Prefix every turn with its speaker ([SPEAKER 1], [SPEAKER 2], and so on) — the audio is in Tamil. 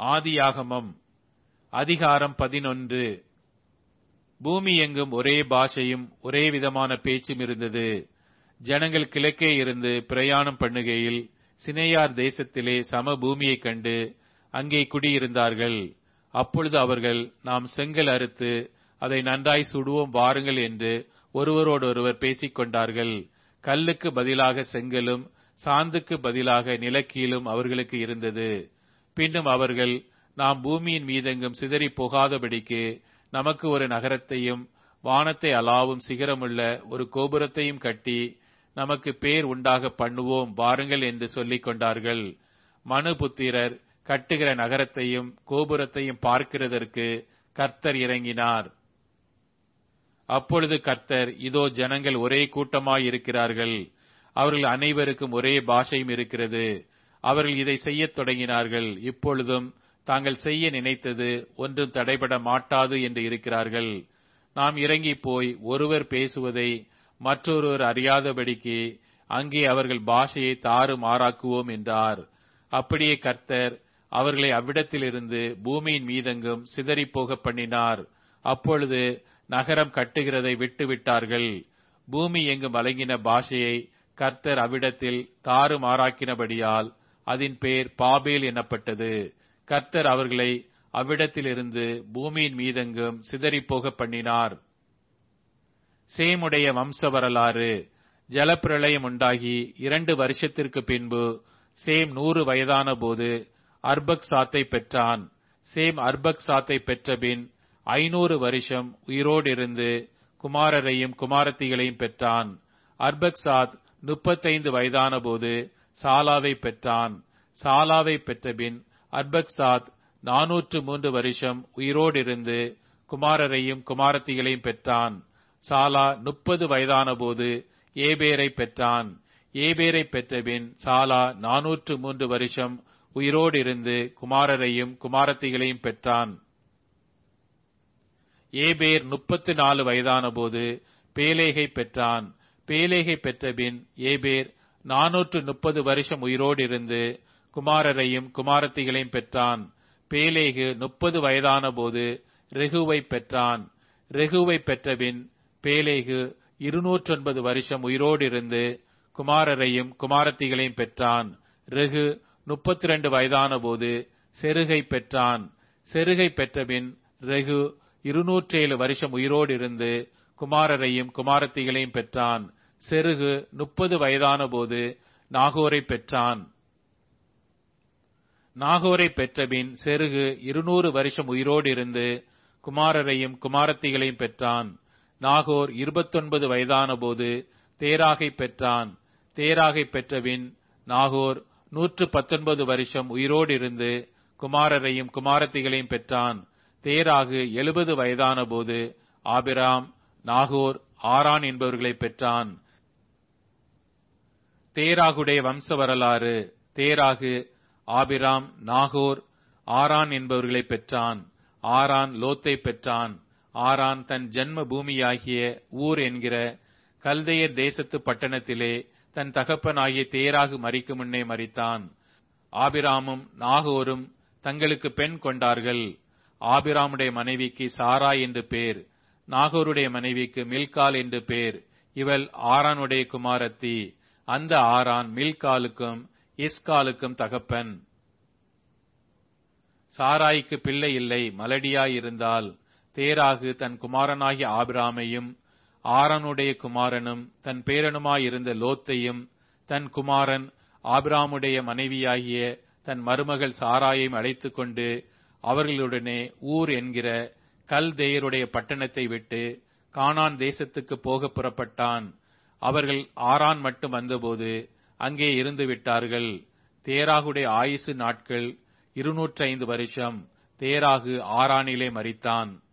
[SPEAKER 1] ஆதியாகமம் அதிகாரம் பதினொன்று பூமி எங்கும் ஒரே பாஷையும் ஒரே விதமான பேச்சும் இருந்தது ஜனங்கள் கிழக்கே இருந்து பிரயாணம் பண்ணுகையில் சினேயார் தேசத்திலே சம பூமியைக் கண்டு அங்கே குடியிருந்தார்கள் அப்பொழுது அவர்கள் நாம் செங்கல் அறுத்து அதை நன்றாய் சுடுவோம் வாருங்கள் என்று ஒருவரோடொருவர் பேசிக் கொண்டார்கள் கல்லுக்கு பதிலாக செங்கலும் சாந்துக்கு பதிலாக நிலக்கீலும் அவர்களுக்கு இருந்தது பின்னும் அவர்கள் நாம் பூமியின் மீதெங்கும் சிதறி போகாதபடிக்கு நமக்கு ஒரு நகரத்தையும் வானத்தை அலாவும் சிகரமுள்ள ஒரு கோபுரத்தையும் கட்டி நமக்கு பேர் உண்டாக பண்ணுவோம் வாருங்கள் என்று சொல்லிக் கொண்டார்கள் மனுபுத்திரர் கட்டுகிற நகரத்தையும் கோபுரத்தையும் பார்க்கிறதற்கு கர்த்தர் இறங்கினார் அப்பொழுது கர்த்தர் இதோ ஜனங்கள் ஒரே கூட்டமாய் இருக்கிறார்கள் அவர்கள் அனைவருக்கும் ஒரே பாஷையும் இருக்கிறது அவர்கள் இதை செய்யத் தொடங்கினார்கள் இப்பொழுதும் தாங்கள் செய்ய நினைத்தது ஒன்றும் தடைபட மாட்டாது என்று இருக்கிறார்கள் நாம் இறங்கி போய் ஒருவர் பேசுவதை மற்றொருவர் அறியாதபடிக்கு அங்கே அவர்கள் பாஷையை தாறு மாறாக்குவோம் என்றார் அப்படியே கர்த்தர் அவர்களை அவ்விடத்திலிருந்து பூமியின் மீதெங்கும் சிதறி போக பண்ணினார் அப்பொழுது நகரம் கட்டுகிறதை விட்டு விட்டார்கள் பூமி எங்கும் வழங்கின பாஷையை கர்த்தர் அவ்விடத்தில் தாறு மாறாக்கினபடியால் அதன் பேர் பாபேல் எனப்பட்டது கர்த்தர் அவர்களை அவ்விடத்திலிருந்து பூமியின் மீதெங்கும் சிதறி போக பண்ணினார் சேமுடைய வம்ச வரலாறு ஜலப்பிரளயம் உண்டாகி இரண்டு வருஷத்திற்கு பின்பு சேம் நூறு வயதான போது அர்பக் சாத்தை பெற்றான் சேம் அர்பக் சாத்தை பெற்றபின் ஐநூறு வருஷம் உயிரோடு இருந்து குமாரரையும் குமாரத்திகளையும் பெற்றான் அர்பக் சாத் முப்பத்தைந்து வயதான போது சாலாவை பெற்றான் சாலாவை பெற்றபின் அர்பக் சாத் நானூற்று மூன்று வருஷம் உயிரோடு இருந்து குமாரரையும் குமாரத்திகளையும் பெற்றான் சாலா முப்பது வயதான போது ஏபேரை பெற்றான் ஏபேரை பெற்றபின் சாலா நானூற்று மூன்று வருஷம் உயிரோடு இருந்து குமாரரையும் குமாரத்திகளையும் பெற்றான் ஏபேர் முப்பத்து நாலு வயதான போது பேலேகை பெற்றான் பேலேகை பெற்றபின் ஏபேர் நானூற்று முப்பது வருஷம் உயிரோடு இருந்து குமாரரையும் குமாரத்திகளையும் பெற்றான் பேலேகு முப்பது வயதான போது ரெகுவை பெற்றான் ரெகுவை பெற்றபின் பேலேகு இருநூற்றொன்பது வருஷம் உயிரோடு இருந்து குமாரரையும் குமாரத்திகளையும் பெற்றான் ரெகு முப்பத்தி ரெண்டு வயதான போது செருகை பெற்றான் செருகை பெற்றபின் ரெகு இருநூற்றேழு வருஷம் உயிரோடு இருந்து குமாரரையும் குமாரத்திகளையும் பெற்றான் செருகு முப்பது வயதான போது நாகோரை பெற்றான் நாகோரை பெற்றபின் செருகு இருநூறு வருஷம் உயிரோடு இருந்து குமாரரையும் குமாரத்திகளையும் பெற்றான் நாகோர் இருபத்தொன்பது வயதான போது தேராகை பெற்றான் தேராகை பெற்றபின் நாகோர் நூற்று பத்தொன்பது வருஷம் உயிரோடு இருந்து குமாரரையும் குமாரத்திகளையும் பெற்றான் தேராகு எழுபது வயதான போது ஆபிராம் நாகோர் ஆரான் என்பவர்களை பெற்றான் தேராகுடைய வம்ச வரலாறு தேராகு ஆபிராம் நாகோர் ஆரான் என்பவர்களை பெற்றான் ஆரான் லோத்தை பெற்றான் ஆரான் தன் ஜன்ம பூமியாகிய ஊர் என்கிற கல்தையர் தேசத்து பட்டணத்திலே தன் தகப்பனாகிய தேராகு மறிக்கும் முன்னே மறித்தான் ஆபிராமும் நாகோரும் தங்களுக்கு பெண் கொண்டார்கள் ஆபிராமுடைய மனைவிக்கு சாரா என்று பேர் நாகோருடைய மனைவிக்கு மில்கால் என்று பேர் இவள் ஆரானுடைய குமாரத்தி அந்த ஆரான் மில்காலுக்கும் இஸ்காலுக்கும் தகப்பன் சாராய்க்கு பிள்ளை இல்லை மலடியாயிருந்தால் தேராகு தன் குமாரனாகிய ஆபிராமையும் ஆரனுடைய குமாரனும் தன் பேரனுமாயிருந்த லோத்தையும் தன் குமாரன் ஆபிராமுடைய மனைவியாகிய தன் மருமகள் சாராயையும் அழைத்துக் கொண்டு அவர்களுடனே ஊர் என்கிற கல் தேயருடைய பட்டணத்தை விட்டு கானான் தேசத்துக்கு போக புறப்பட்டான் அவர்கள் ஆரான் மட்டும் வந்தபோது அங்கே இருந்து விட்டார்கள் தேராகுடைய ஆயுசு நாட்கள் இருநூற்றி ஐந்து வருஷம் தேராகு ஆரானிலே மறித்தான்